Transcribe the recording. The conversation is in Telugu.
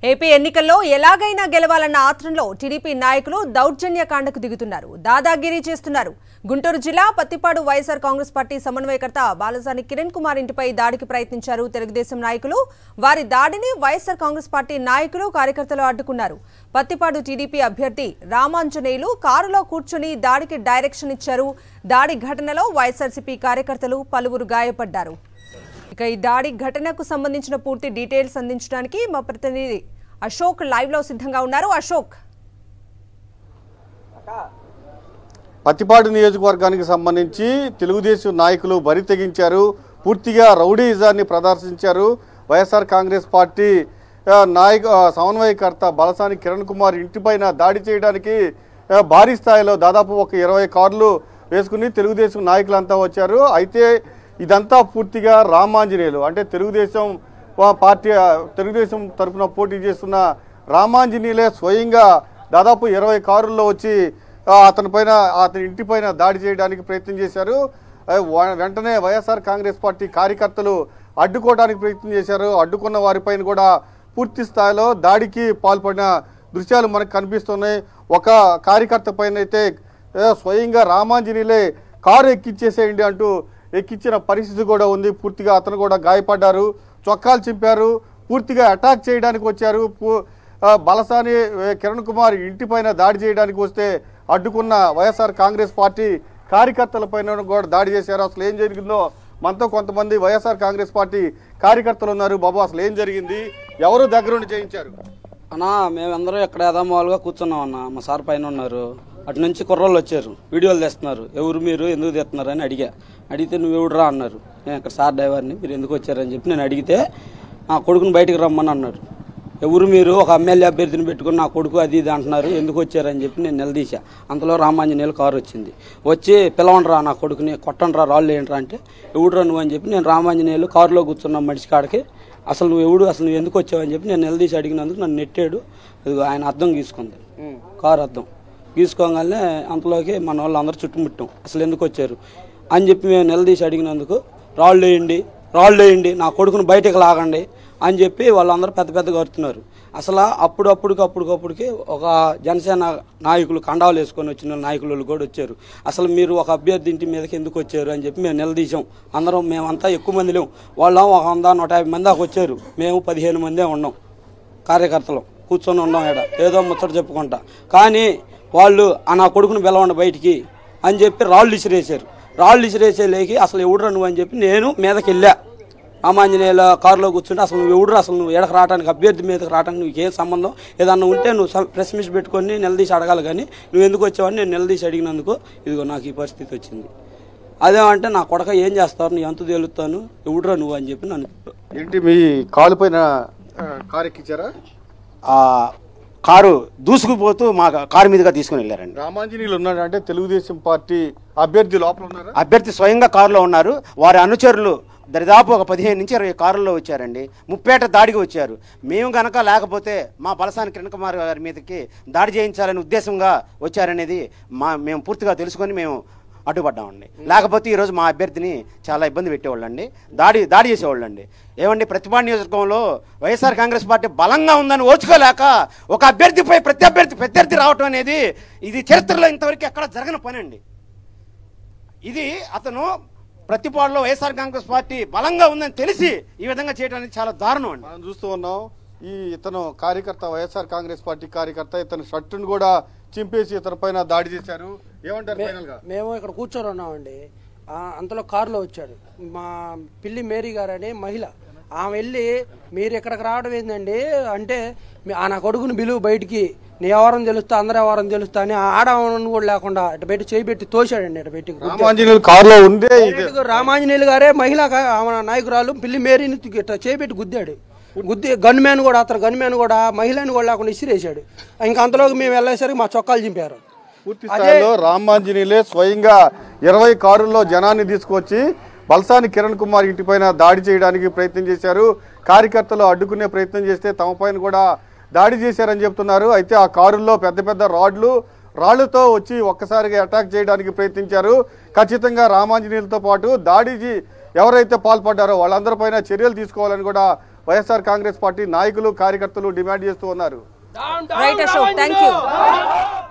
ఏపీ ఎన్నికల్లో ఎలాగైనా గెలవాలన్న ఆత్రంలో టీడీపీ నాయకులు దౌర్జన్యకాండకు దిగుతున్నారు దాదాగిరీ చేస్తున్నారు గుంటూరు జిల్లా పత్తిపాడు వైఎస్ఆర్ కాంగ్రెస్ పార్టీ సమన్వయకర్త బాలసాని కిరణ్ కుమార్ ఇంటిపై దాడికి ప్రయత్నించారు తెలుగుదేశం నాయకులు వారి దాడిని వైఎస్ఆర్ కాంగ్రెస్ పార్టీ నాయకులు కార్యకర్తలు అడ్డుకున్నారు పత్తిపాడు టీడీపీ అభ్యర్థి రామాంజనేయులు కారులో కూర్చుని దాడికి డైరెక్షన్ ఇచ్చారు దాడి ఘటనలో వైఎస్ఆర్సీపీ కార్యకర్తలు పలువురు గాయపడ్డారు ఇక ఈ దాడి ఘటనకు సంబంధించిన పూర్తి డీటెయిల్స్ అందించడానికి మా ప్రతినిధి అశోక్ లైవ్ లో సిద్ధంగా ఉన్నారు అశోక్ పత్తిపాడు నియోజకవర్గానికి సంబంధించి తెలుగుదేశం నాయకులు బరి తెగించారు పూర్తిగా రౌడీయిజాన్ని ప్రదర్శించారు వైఎస్ఆర్ కాంగ్రెస్ పార్టీ ఆ, నాయక ఆ, సమన్వయకర్త బలసాని కిరణ్ కుమార్ ఇంటిపైన దాడి చేయడానికి ఆ, భారీ స్థాయిలో దాదాపు ఒక ఇరవై కార్లు వేసుకుని తెలుగుదేశం నాయకులంతా వచ్చారు అయితే ఇదంతా పూర్తిగా రామాంజనేయులు అంటే తెలుగుదేశం పా- పార్టీ ఆ, తెలుగుదేశం తరఫున పోటీ చేస్తున్న రామాంజనేయులే స్వయంగా దాదాపు ఇరవై కారుల్లో వచ్చి ఆ, అతని పైన అతని ఇంటి పైన దాడి చేయడానికి ప్రయత్నం చేశారు ఆ, వ- వెంటనే వైఎస్ఆర్ కాంగ్రెస్ పార్టీ కార్యకర్తలు అడ్డుకోవడానికి ప్రయత్నం చేశారు అడ్డుకున్న వారిపైన కూడా పూర్తి స్థాయిలో దాడికి పాల్పడిన దృశ్యాలు మనకు కనిపిస్తున్నాయి ఒక కార్యకర్త పైన అయితే ఏ, స్వయంగా రామాంజనేయులే కారు ఎక్కిచ్చేసేయండి అంటూ ఎక్కించిన పరిస్థితి కూడా ఉంది పూర్తిగా అతను కూడా గాయపడ్డారు చొక్కాలు చింపారు పూర్తిగా అటాక్ చేయడానికి వచ్చారు పూ- ఆ, బలసాని ఏ, కిరణ్ కుమార్ ఇంటిపైన దాడి చేయడానికి వస్తే అడ్డుకున్న వైఎస్ఆర్ కాంగ్రెస్ పార్టీ కార్యకర్తలపైన కూడా దాడి చేశారు అసలు ఏం జరిగిందో మనతో కొంతమంది వైఎస్ఆర్ కాంగ్రెస్ పార్టీ కార్యకర్తలు ఉన్నారు బాబు అసలు ఏం జరిగింది ఎవరు దగ్గరుండి చేయించారు అన్నా మేమందరం ఇక్కడ యథామాలుగా కూర్చున్నాం అన్న మా సార్ పైన ఉన్నారు అటు నుంచి కుర్రోళ్ళు వచ్చారు వీడియోలు తెస్తున్నారు ఎవరు మీరు ఎందుకు తెస్తున్నారు అని అడిగా అడిగితే నువ్వు ఎవడురా అన్నారు నేను ఇక్కడ సార్ డ్రైవర్ని మీరు ఎందుకు వచ్చారని చెప్పి నేను అడిగితే నా కొడుకుని బయటికి రమ్మని అన్నారు ఎవరు మీరు ఒక ఎమ్మెల్యే అభ్యర్థిని పెట్టుకుని నా కొడుకు అది ఇది అంటున్నారు ఎందుకు వచ్చారని చెప్పి నేను నిలదీశా అంతలో రామాంజనేయులు కారు వచ్చింది వచ్చి పిలవండిరా నా కొడుకుని కొట్టండిరా రాళ్ళు ఏంట్రా అంటే ఎవడురా నువ్వు అని చెప్పి నేను రామాంజనేయులు కారులో కూర్చున్న మనిషి కాడికి అసలు నువ్వు ఎవడు అసలు నువ్వు ఎందుకు వచ్చావని చెప్పి నేను నిలదీసి అడిగినందుకు నన్ను నెట్టాడు ఇదిగో ఆయన అద్దం గీసుకుంది కారు అద్దం గీసుకోగానే అంతలోకి మన వాళ్ళు అందరూ చుట్టుముట్టాం అసలు ఎందుకు వచ్చారు అని చెప్పి మేము నిలదీసి అడిగినందుకు రాళ్ళు వేయండి రాళ్ళు వేయండి నా కొడుకును బయటకు లాగండి అని చెప్పి వాళ్ళందరూ పెద్ద పెద్దగా వస్తున్నారు అసలు అప్పుడు అప్పుడుకి అప్పటికప్పుడుకి ఒక జనసేన నాయకులు కండాలు వేసుకొని వచ్చిన నాయకులు కూడా వచ్చారు అసలు మీరు ఒక అభ్యర్థి ఇంటి మీదకి ఎందుకు వచ్చారు అని చెప్పి మేము నిలదీశాం అందరం మేమంతా ఎక్కువ మంది లేవు వాళ్ళం ఒక వంద నూట యాభై మంది దాకా వచ్చారు మేము పదిహేను మందే ఉన్నాం కార్యకర్తలు కూర్చొని ఉన్నాం ఇక్కడ ఏదో ముచ్చట చెప్పుకుంటా కానీ వాళ్ళు ఆ నా కొడుకును పిలవండి బయటికి అని చెప్పి రాళ్ళు ఇసిరేసారు రాళ్ళు ఇసిరేసే లేకి అసలు ఎవడురా నువ్వు అని చెప్పి నేను మీదకి వెళ్ళా రామాంజనేయుల కారులో కూర్చుంటే అసలు నువ్వు ఎవడురా అసలు నువ్వు ఎడకు రావడానికి అభ్యర్థి మీదకి రావడానికి నీకు ఏం సంబంధం ఏదన్నా ఉంటే నువ్వు స- ప్రెస్ మీట్ పెట్టుకొని నిలదీసి అడగాలి కానీ నువ్వు ఎందుకు వచ్చావని నేను నిలదీసి అడిగినందుకు ఇదిగో నాకు ఈ పరిస్థితి వచ్చింది అదేమంటే నా కొడక ఏం చేస్తారు నీ అంతు తేలుతాను ఎవడురా నువ్వు అని చెప్పి నన్ను ఏంటి మీ కాలు పైన ఆ, కారు ఎక్కించారా ఆ కారు దూసుకుపోతూ మా కారు మీదుగా తీసుకుని వెళ్ళారండి రామాంజనేయులు ఉన్నాడంటే తెలుగుదేశం పార్టీ అభ్యర్థి లోపల ఉన్నారా అభ్యర్థి స్వయంగా కారులో ఉన్నారు వారి అనుచరులు దరిదాపు ఒక పదిహేను నుంచి ఇరవై కారుల్లో వచ్చారండి ముప్పేట దాడికి వచ్చారు మేము గనక లేకపోతే మా బలసాని కిరణ్ కుమార్ గారి మీదకి దాడి చేయించాలనే ఉద్దేశంగా వచ్చారనేది మా మేము పూర్తిగా తెలుసుకొని మేము అడ్డుపడ్డామండి లేకపోతే ఈరోజు మా అభ్యర్థిని చాలా ఇబ్బంది పెట్టేవాళ్ళండి దాడి దాడి చేసేవాళ్ళండి ఏమండి ప్రతిపాడు నియోజకవర్గంలో వైఎస్ఆర్ కాంగ్రెస్ పార్టీ బలంగా ఉందని ఓచుకోలేక ఒక అభ్యర్థిపై ప్రతి అభ్యర్థి ప్రత్యర్థి రావటం అనేది ఇది చరిత్రలో ఇంతవరకు ఎక్కడ జరగని పని అండి ఇది అతను ప్రతిపాడులో వైఎస్ఆర్ కాంగ్రెస్ పార్టీ బలంగా ఉందని తెలిసి ఈ విధంగా చేయడం అనేది చాలా దారుణం అండి మనం చూస్తూ ఉన్నాం ఈ ఇతను కార్యకర్త వైఎస్ఆర్ కాంగ్రెస్ పార్టీ కార్యకర్త ఇతని షర్టును కూడా చింపేసి ఇతని పైన దాడి చేశారు ఏమంటారు ఫైనల్ గా మేము ఇక్కడ కూర్చొని ఉన్నామండి ఆ, అంతలో కారులో వచ్చాడు మా పిల్లి మేరీ గారని మహిళ ఆమె వెళ్ళి మీరు ఇక్కడికి రావడం ఏందండి అంటే మీ- ఆ నా కొడుకుని బిలువు బయటికి నీ ఎవరం తెలుస్తా అందరు ఎవరం తెలుస్తా అని ఆడవని కూడా లేకుండా ఇటు పెట్టి చేయి పెట్టి తోశాడండి ఇటు పెట్టి గుద్దాడు. రామాంజనేయులు కారులో ఉండే ఇది డైరెక్ట్గా రామాంజనేయులు గారే మహిళ కా- ఆమె నాయకురాలు పిల్లి మేరీని ఇట్లా చేపెట్టి గుద్దాడు గుద్ది గన్ మ్యాన్ కూడా అతను గన్ మ్యాన్ కూడా మహిళని కూడా లేకుండా ఇసిరేసాడు ఇంకా అంతలోకి మేము వెళ్ళేసరికి మా చొక్కాలు చింపారు పూర్తి స్థాయిలో రామాంజనేయులే స్వయంగా ఇరవై కారుల్లో జనాన్ని తీసుకొచ్చి బల్సాని కిరణ్ కుమార్ ఇంటిపైన దాడి చేయడానికి ప్రయత్నం చేశారు కార్యకర్తలు అడ్డుకునే ప్రయత్నం చేస్తే తమ పైన కూడా దాడి చేశారని చెప్తున్నారు అయితే ఆ కారుల్లో పెద్ద పెద్ద రాడ్లు రాళ్లతో వచ్చి ఒక్కసారిగా అటాక్ చేయడానికి ప్రయత్నించారు ఖచ్చితంగా రామాంజనేయులతో పాటు దాడి చే- ఎవరైతే పాల్పడ్డారో వాళ్ళందరిపైన చర్యలు తీసుకోవాలని కూడా వైఎస్ఆర్ కాంగ్రెస్ పార్టీ నాయకులు కార్యకర్తలు డిమాండ్ చేస్తూ ఉన్నారు రైట్ అశోక్ థ్యాంక్ యూ